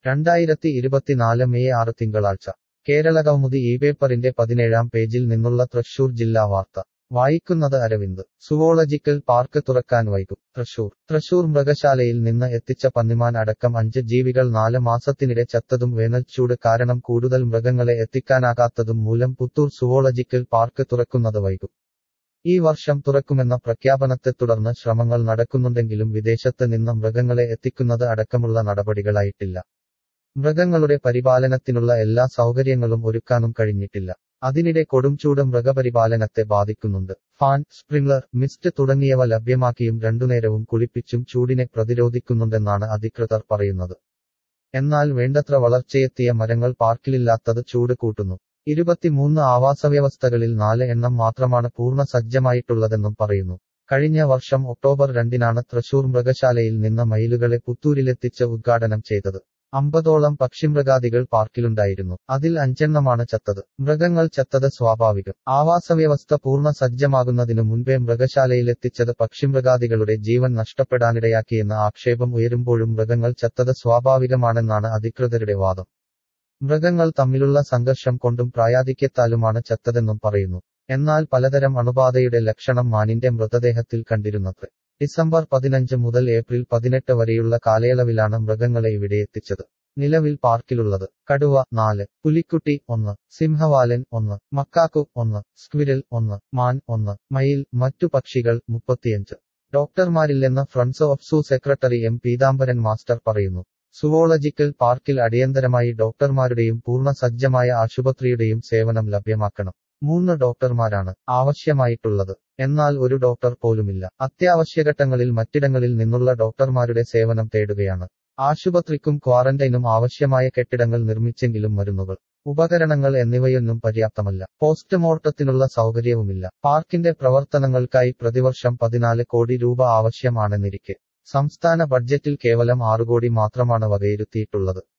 രണ്ടായിരത്തി ഇരുപത്തിനാല് മെയ് ആറ് തിങ്കളാഴ്ച കേരള കൗമുദി ഈ പേപ്പറിന്റെ പതിനേഴാം പേജിൽ നിന്നുള്ള തൃശൂർ ജില്ലാ വാർത്ത വായിക്കുന്നത് അരവിന്ദ് സുവോളജിക്കൽ പാർക്ക് തുറക്കാൻ വൈകും തൃശൂർ തൃശൂർ മൃഗശാലയിൽ നിന്ന് എത്തിച്ച പന്നിമാൻ അടക്കം അഞ്ച് ജീവികൾ നാല് മാസത്തിനിടെ ചത്തതും വേനൽച്ചൂട് കാരണം കൂടുതൽ മൃഗങ്ങളെ എത്തിക്കാനാകാത്തതും മൂലം പുത്തൂർ സുവോളജിക്കൽ പാർക്ക് തുറക്കുന്നത് വൈകും ഈ വർഷം തുറക്കുമെന്ന പ്രഖ്യാപനത്തെ തുടർന്ന് ശ്രമങ്ങൾ നടക്കുന്നുണ്ടെങ്കിലും വിദേശത്ത് നിന്ന് മൃഗങ്ങളെ എത്തിക്കുന്നത് അടക്കമുള്ള നടപടികളായിട്ടില്ല മൃഗങ്ങളുടെ പരിപാലനത്തിനുള്ള എല്ലാ സൗകര്യങ്ങളും ഒരുക്കാനും കഴിഞ്ഞിട്ടില്ല അതിനിടെ കൊടുംചൂട് മൃഗപരിപാലനത്തെ ബാധിക്കുന്നുണ്ട് ഫാൻ സ്പ്രിംഗ്ലർ മിസ്റ്റ് തുടങ്ങിയവ ലഭ്യമാക്കിയും രണ്ടുനേരവും കുളിപ്പിച്ചും ചൂടിനെ പ്രതിരോധിക്കുന്നുണ്ടെന്നാണ് അധികൃതർ പറയുന്നത് എന്നാൽ വേണ്ടത്ര വളർച്ചയെത്തിയ മരങ്ങൾ പാർക്കിലില്ലാത്തത് ചൂട് കൂട്ടുന്നു ഇരുപത്തിമൂന്ന് ആവാസവ്യവസ്ഥകളിൽ നാല് എണ്ണം മാത്രമാണ് പൂർണ്ണ സജ്ജമായിട്ടുള്ളതെന്നും പറയുന്നു കഴിഞ്ഞ വർഷം ഒക്ടോബർ രണ്ടിനാണ് തൃശൂർ മൃഗശാലയിൽ നിന്ന് മയിലുകളെ പുത്തൂരിലെത്തിച്ച് ഉദ്ഘാടനം ചെയ്തത് അമ്പതോളം പക്ഷിമൃഗാദികൾ പാർക്കിലുണ്ടായിരുന്നു അതിൽ അഞ്ചെണ്ണമാണ് ചത്തത് മൃഗങ്ങൾ ചത്തത് സ്വാഭാവികം ആവാസവ്യവസ്ഥ പൂർണ്ണ സജ്ജമാകുന്നതിനു മുൻപേ മൃഗശാലയിലെത്തിച്ചത് പക്ഷിമൃഗാദികളുടെ ജീവൻ നഷ്ടപ്പെടാനിടയാക്കിയെന്ന ആക്ഷേപം ഉയരുമ്പോഴും മൃഗങ്ങൾ ചത്തത് സ്വാഭാവികമാണെന്നാണ് അധികൃതരുടെ വാദം മൃഗങ്ങൾ തമ്മിലുള്ള സംഘർഷം കൊണ്ടും പ്രായാധിക്യത്താലുമാണ് ചത്തതെന്നും പറയുന്നു എന്നാൽ പലതരം അണുബാധയുടെ ലക്ഷണം മാനിന്റെ മൃതദേഹത്തിൽ കണ്ടിരുന്നത് ഡിസംബർ പതിനഞ്ച് മുതൽ ഏപ്രിൽ പതിനെട്ട് വരെയുള്ള കാലയളവിലാണ് മൃഗങ്ങളെ ഇവിടെ എത്തിച്ചത് നിലവിൽ പാർക്കിലുള്ളത് കടുവ നാല് പുലിക്കുട്ടി ഒന്ന് സിംഹവാലൻ ഒന്ന് മക്കാക്കു ഒന്ന് സ്ക്വിരൽ ഒന്ന് മാൻ ഒന്ന് മയിൽ മറ്റു പക്ഷികൾ മുപ്പത്തിയഞ്ച് ഡോക്ടർമാരില്ലെന്ന് friends of zoo secretary M Peethambaran master പറയുന്നു സുവോളജിക്കൽ പാർക്കിൽ അടിയന്തരമായി ഡോക്ടർമാരുടെയും പൂർണ്ണ സജ്ജമായ ആശുപത്രിയുടെയും സേവനം ലഭ്യമാക്കണം മൂന്ന് ഡോക്ടർമാരാണ് ആവശ്യമായിട്ടുള്ളത് എന്നാൽ ഒരു ഡോക്ടർ പോലുമില്ല അത്യാവശ്യഘട്ടങ്ങളിൽ മറ്റിടങ്ങളിൽ നിന്നുള്ള ഡോക്ടർമാരുടെ സേവനം തേടുകയാണ് ആശുപത്രിക്കും ക്വാറന്റൈനും ആവശ്യമായ കെട്ടിടങ്ങൾ നിർമ്മിച്ചെങ്കിലും മരുന്നുകൾ ഉപകരണങ്ങൾ എന്നിവയൊന്നും പര്യാപ്തമല്ല പോസ്റ്റ്മോർട്ടത്തിനുള്ള സൗകര്യവുമില്ല പാർക്കിന്റെ പ്രവർത്തനങ്ങൾക്കായി പ്രതിവർഷം പതിനാല് കോടി രൂപ ആവശ്യമാണെന്നിരിക്കെ സംസ്ഥാന ബഡ്ജറ്റിൽ കേവലം ആറു കോടി മാത്രമാണ് വകയിരുത്തിയിട്ടുള്ളത്